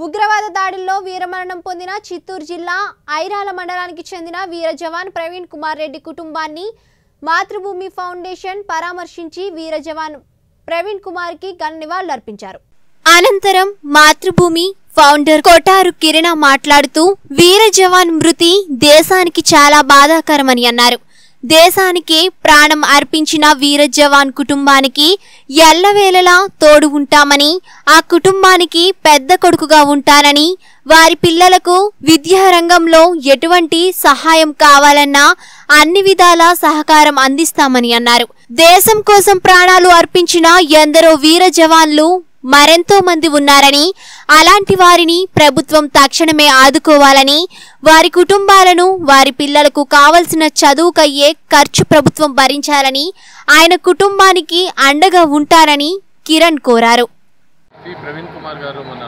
ఉగ్రవాద దాడుల్లో వీరమరణం పొందిన చిత్తూరు జిల్లా ఐరాల మండలానికి చెందిన వీర జవాన్ ప్రవీణ్ కుమార్ రెడ్డి కుటుంబాన్ని మాతృభూమి ఫౌండేషన్ పరామర్శించి వీర జవాన్ ప్రవీణ్ కుమార్ కి ఘన నివాళులర్పించారు అనంతరం మాతృభూమి ఫౌండర్ కొటారు కిరణ మాట్లాడుతూ వీర జవాన్ మృతి దేశానికి చాలా బాధాకరమని అన్నారు దేశానికి ప్రాణం అర్పించిన వీర జవాన్ కుటుంబానికి ఎల్లవేళలా తోడు ఉంటామని ఆ కుటుంబానికి పెద్ద కొడుకుగా ఉంటానని వారి పిల్లలకు విద్యా రంగంలో ఎటువంటి సహాయం కావాలన్నా అన్ని విధాల సహకారం అందిస్తామని అన్నారు దేశం కోసం ప్రాణాలు అర్పించిన ఎందరో వీర జవాన్లు మరెంతో మంది ఉన్నారని అలాంటి వారిని ప్రభుత్వం తక్షణమే ఆదుకోవాలని వారి కుటుంబాలను వారి పిల్లలకు కావలసిన చదువుకయ్యే ఖర్చు ప్రభుత్వం భరించాలని ఆయన కుటుంబానికి అండగా ఉంటారని కిరణ్ కోరారు శ్రీ ప్రవీణ్ కుమార్ గారు మన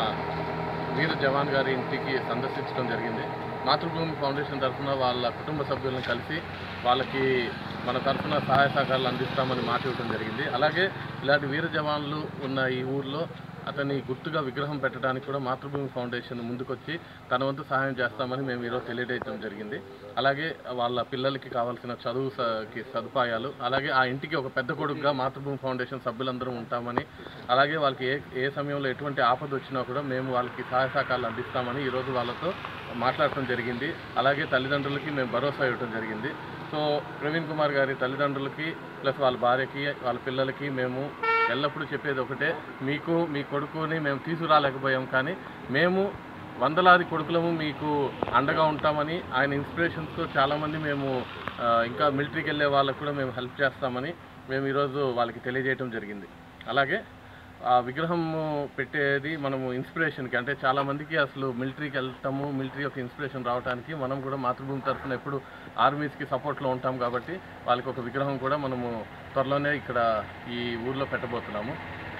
వీర జవాన్ గారి ఇంటికి సందర్శించడం జరిగింది మాతృభూమి ఫౌండేషన్ తరఫున వాళ్ళ కుటుంబ సభ్యులను కలిసి వాళ్ళకి మన తరఫున సహాయ సహకారాలు అందిస్తామని మాట ఇవ్వడం జరిగింది అలాగే ఇలాంటి వీర జవాన్లు ఉన్న ఈ ఊర్లో అతని గుర్తుగా విగ్రహం పెట్టడానికి కూడా మాతృభూమి ఫౌండేషన్ ముందుకొచ్చి తన వంతు సహాయం చేస్తామని మేము ఈరోజు తెలియజేయడం జరిగింది అలాగే వాళ్ళ పిల్లలకి కావాల్సిన చదువు స- కి సదుపాయాలు అలాగే ఆ ఇంటికి ఒక పెద్ద కొడుకుగా మాతృభూమి ఫౌండేషన్ సభ్యులందరం ఉంటామని అలాగే వాళ్ళకి ఏ ఏ సమయంలో ఎటువంటి ఆపద వచ్చినా కూడా మేము వాళ్ళకి సహాయ సహకారాలు అందిస్తామని ఈరోజు వాళ్ళతో మాట్లాడటం జరిగింది అలాగే తల్లిదండ్రులకి మేము భరోసా ఇవ్వడం జరిగింది సో ప్రవీణ్ కుమార్ గారి తల్లిదండ్రులకి ప్లస్ వాళ్ళ భార్యకి వాళ్ళ పిల్లలకి మేము ఎల్లప్పుడూ చెప్పేది ఒకటే మీకు మీ కొడుకుని మేము తీసుకురాలేకపోయాం కానీ మేము వందలాది కొడుకులము మీకు అండగా ఉంటామని ఆయన ఇన్స్పిరేషన్స్తో చాలామంది మేము ఆ, ఇంకా మిలిటరీకి వెళ్ళే వాళ్ళకు కూడా మేము హెల్ప్ చేస్తామని మేము ఈరోజు వాళ్ళకి తెలియజేయడం జరిగింది అలాగే ఆ విగ్రహం పెట్టేది మనము ఇన్స్పిరేషన్కి అంటే చాలా మందికి అసలు మిలిటరీకి వెళ్తాము మిలిటరీ యొక్క ఇన్స్పిరేషన్ రావడానికి మనం కూడా మాతృభూమి తరఫున ఎప్పుడు ఆర్మీస్కి సపోర్ట్లో ఉంటాం కాబట్టి వాళ్ళకి ఒక విగ్రహం కూడా మనము త్వరలోనే ఇక్కడ ఈ ఊర్లో పెట్టబోతున్నాము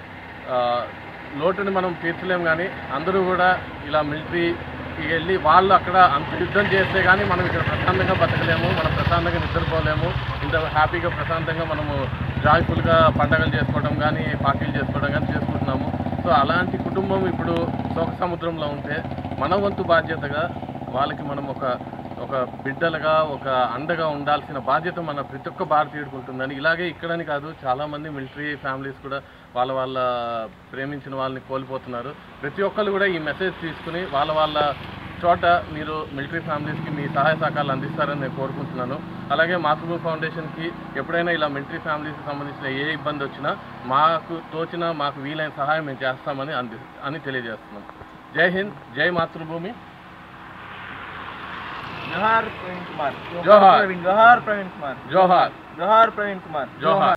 ఆ, లోటుని మనం తీర్చలేం కానీ అందరూ కూడా ఇలా మిలిటరీకి వెళ్ళి వాళ్ళు అక్కడ అంత యుద్ధం చేస్తే కానీ మనం ఇక్కడ ప్రశాంతంగా బతకలేము మనం ప్రశాంతంగా నిద్రపోలేము ఇంత హ్యాపీగా ప్రశాంతంగా మనము జాయ్ఫుల్గా పండగలు చేసుకోవడం కానీ పార్టీలు చేసుకోవడం కానీ చేసుకుంటున్నాము సో అలాంటి కుటుంబం ఇప్పుడు శోక సముద్రంలో ఉంటే మన వంతు బాధ్యతగా వాళ్ళకి మనం ఒక ఒక బిడ్డలుగా ఒక అండగా ఉండాల్సిన బాధ్యత మన ప్రతి ఒక్క భారతీయుడికి ఉంటుందని ఇలాగే ఇక్కడని కాదు చాలామంది మిలిటరీ ఫ్యామిలీస్ కూడా వాళ్ళ వాళ్ళ ప్రేమించిన వాళ్ళని కోల్పోతున్నారు ప్రతి ఒక్కరు కూడా ఈ మెసేజ్ తీసుకుని వాళ్ళ వాళ్ళ చోట మీరు మిలిటరీ ఫ్యామిలీస్కి మీ సహాయ సహకారాలు అందిస్తారని నేను కోరుకుంటున్నాను అలాగే మాతృభూమి ఫౌండేషన్కి ఎప్పుడైనా ఇలా మిలిటరీ ఫ్యామిలీస్కి సంబంధించిన ఏ ఇబ్బంది వచ్చినా మాకు తోచిన మాకు వీలైన సహాయం మేము చేస్తామని అంది అని తెలియజేస్తున్నాం జై హింద్ జై మాతృభూమి जोहार प्रवीण कुमार जोहार। प्रवीण जोहार प्रवीण कुमार జోహార్ जोहार प्रवीण कुमार జోహార్